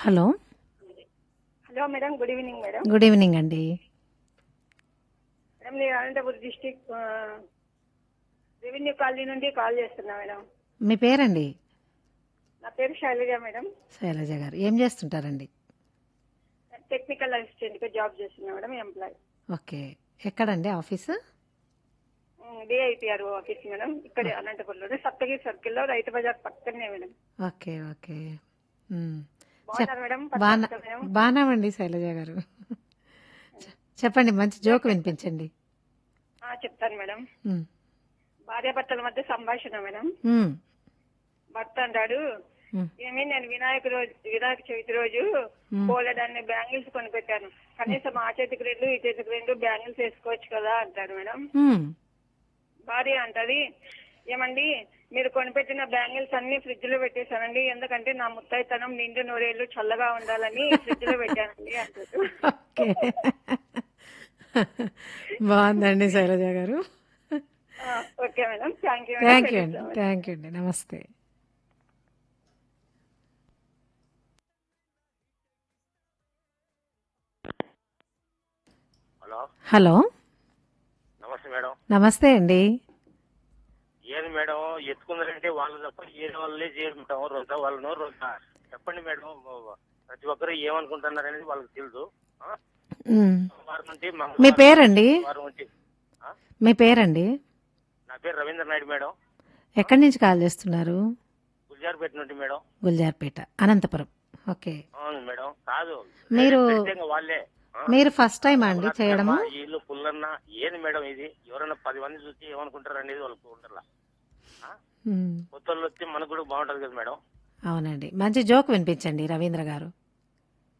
Hello hello madam good evening madam good evening అండి madam నేను Anantapur district revenue colony నుండి call చేస్తున్నా madam మీ పేరండి నా పేరు శైలజ మేడం శైలజ గారు ఏం చేస్తుంటారండి టెక్నికల్ అసిస్టెంట్ గా జాబ్ చేస్తున్నా మేడం ఎంప్లాయ్ ఓకే ఎక్కడండి ఆఫీసు డిఐపిఆర్ ఆఫీస్ మేడం ఇక్కడ అనంతపురంలో సప్తగిరి సర్కిల్ లో రైతు బజార్ పక్కనే మేడం ఓకే ఓకే మ్. బాగున్నారు మేడం బానా పక్కన మేడం బాగున్నామండి శైలజ గారు చె- చెప్పండి మంచి జోక్ వినిపించండి ఆ, చెప్తాను మేడం మ్. భార్యాభర్తల మధ్య సంభాషణ మేడం మ్. భర్త అంటాడు మ్. ఏమి నేను వినాయక రోజు వినాయక చవితి రోజు పోలేదాన్ని బ్యాంగిల్స్ కొనిపెట్టాను కనీసం ఆ చేతికి రెండు ఈ చేతికి రెండు బ్యాంగిల్స్ వేసుకోవచ్చు కదా అంటాడు మేడం మ్. భార్య అంటది ఏమండి మీరు కొనిపెట్టిన బ్యాంగిల్స్ అన్ని ఫ్రిడ్జ్ లో పెట్టేశానండి ఎందుకంటే నా ముత్తైతనం నిండు నూరేళ్లు చల్లగా ఉండాలని ఫ్రిడ్జ్ లో పెట్టానండి అంటాడు ఓకే బాగుందండి శైలజ గారు ఆ, okay madam thank you thank you అండి థ్యాంక్ యూ అండి నమస్తే హలో హలో నమస్తే మేడం నమస్తే అండి ఏది మేడం ఎత్తుకుందంటే వాళ్ళు తప్ప ఏది వాళ్ళే చేసుకుంటాం రొంత వాళ్ళను రొంత చెప్పండి మేడం ప్రతి ఒక్కరు ఏమనుకుంటున్నారు అనేది వాళ్ళకి తెలుసు ఆ? మ్. వారం నుండి మీ మంగళవారం పేరండి వారం నుంచి ఆ? మీ పేరండి నా పేరు రవీంద్ర నాయుడు మేడం ఎక్కడి నుంచి కాల్ చేస్తున్నారు గుల్జార్పేట నుండి మేడం గుల్జార్పేట అనంతపురం ఓకే అవును మేడం కాదు మీరు- ఖచ్చితంగా వాళ్ళే ఆ? మీరు ఫస్ట్ టైం అండి వాళ్ళ చేయడము అత్తమ్మ, వీళ్ళు పుల్లన్న ఏది మేడం ఇది ఎవరైనా పది మంది చూసి ఏమనుకుంటారు అనేది వాళ్ళకి ఉండాల మ్. కొత్త వాళ్ళు వస్తే మనకు కూడా బాగుంటది కదా మేడం అవునండి మంచి జోక్ వినిపించండి రవీంద్ర గారు